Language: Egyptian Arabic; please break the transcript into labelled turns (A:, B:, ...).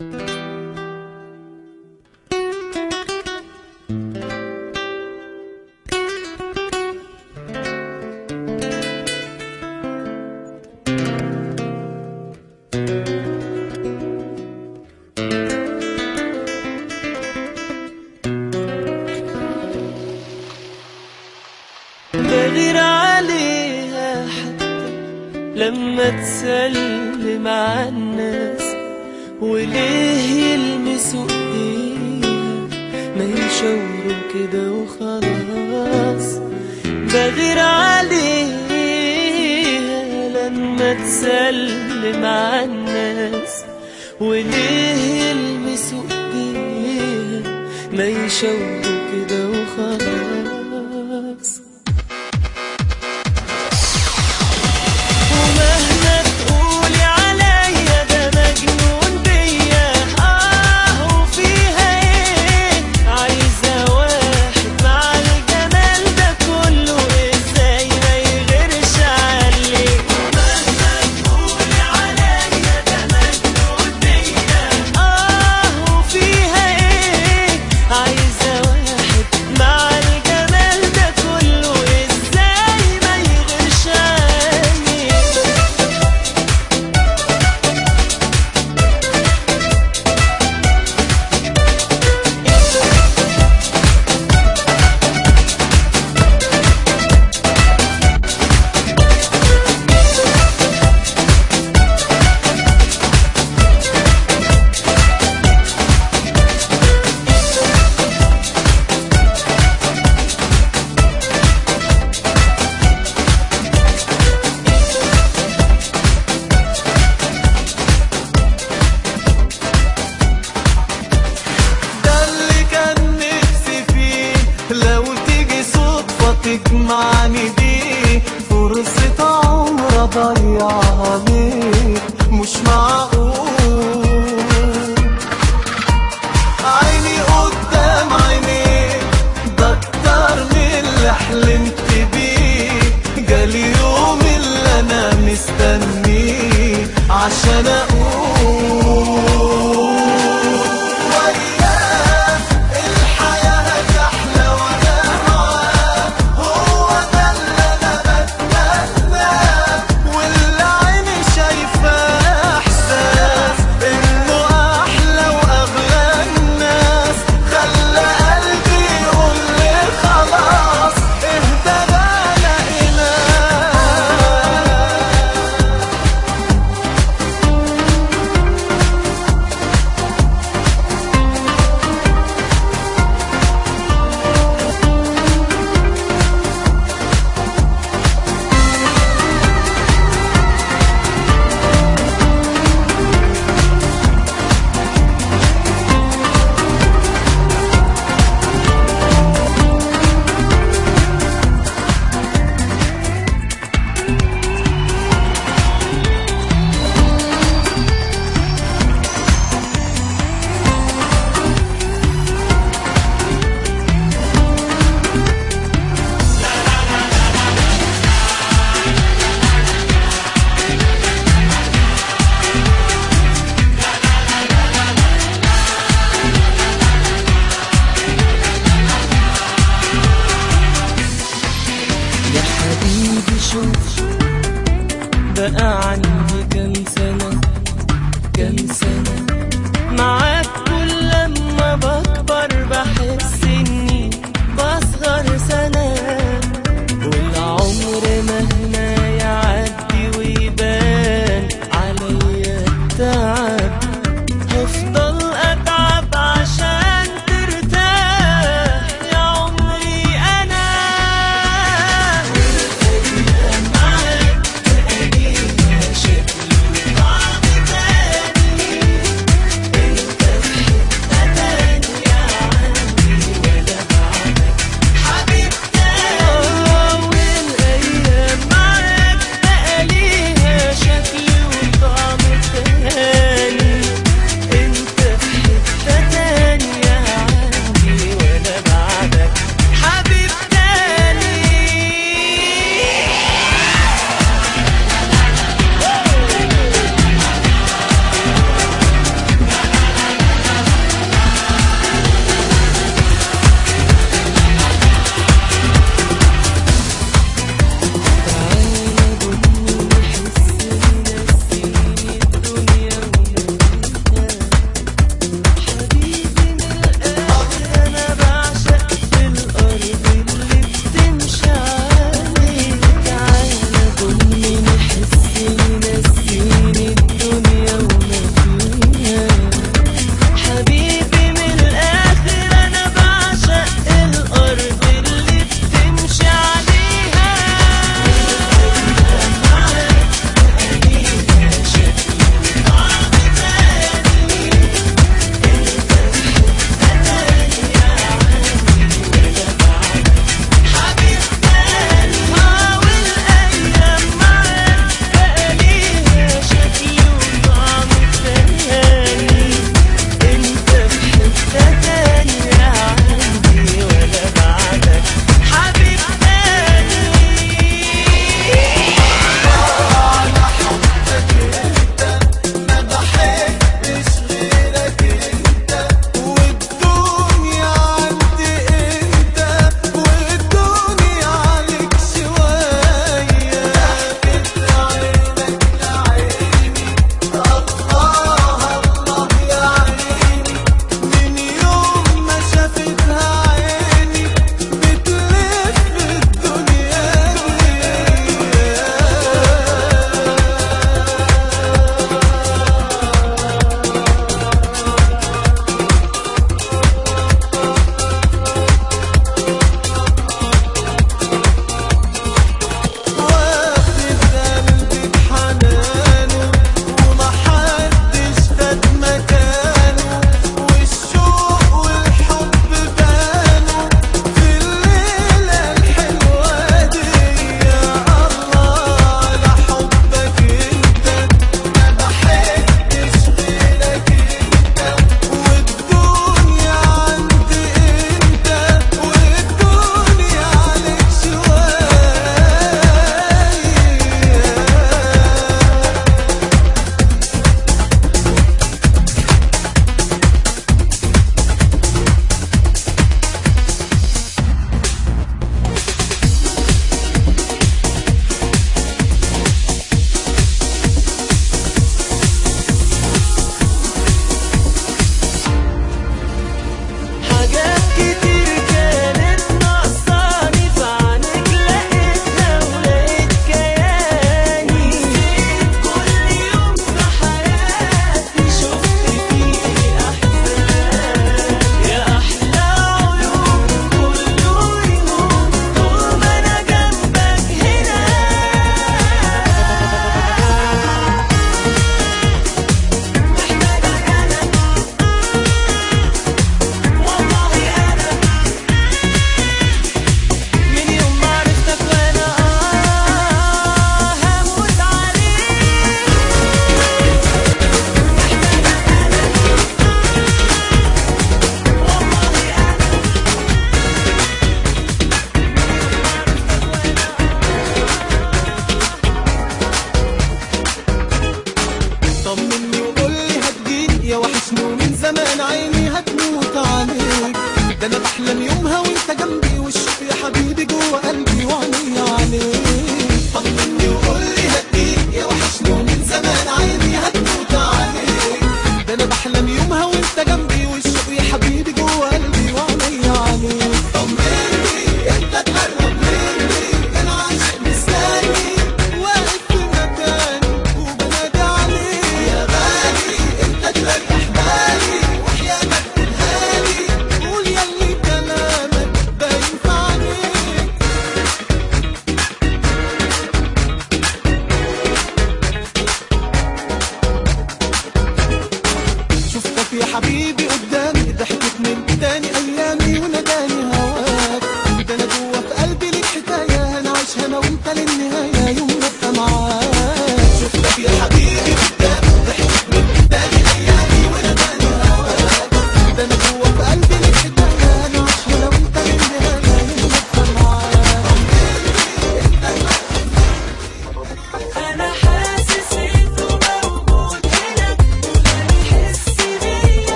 A: بغير عليها حتى لما تسلم على الناس وليه يلمسوا ايديها ما يشاوروا كده وخلاص بغير عليها لما تسلم على الناس وليه يلمسوا ايديها ما يشاوروا كده وخلاص ومهما تقولي عليا ده مجنون بيا اه وفيها ايه عايزة واحد مع الجمال ده كله ازاي ما يغيرش عليك ومهما تقولي عليا ده مجنون بيا اه وفيها ايه عايزة واحد مع الجمال ده كله ازاي ما يغيرش عليك
B: ده اللي كان نفسي فيه لو تيجي صدفة تجمعني بيه فرصة عمر أضيعها ليه مش معقول عيني قدام عينيك ده أكتر من اللي حلمت بيه جالي يوم اللي أنا مستنيه عشان أقول وياه الحياة أحلى وأنا معاه هو ده اللي أنا بتمناه واللي عيني شايفاه إحساس إنه أحلى وأغلى الناس خلى قلبي يقول لي خلاص اهدى بقى لقيناه هتموت عليك ده انا بحلم يومها وانت جنبي والشوق يا حبيبي جوه قلبي وعيني عليك طمني وقول لي هديك يا وحشني ومن زمان عيني هتموت عليك ده انا بحلم يومها وانت جنبي والشوق يا حبيبي جوه قلبي وعيني عليك طمني انت تقرب مني انا عاشق مستني واقف في مكاني وبنادي عليك يا غالي انت تريح بالي وحياتك تنهالي قول يلي كلامك باين في عينيك شفتك يا حبيبي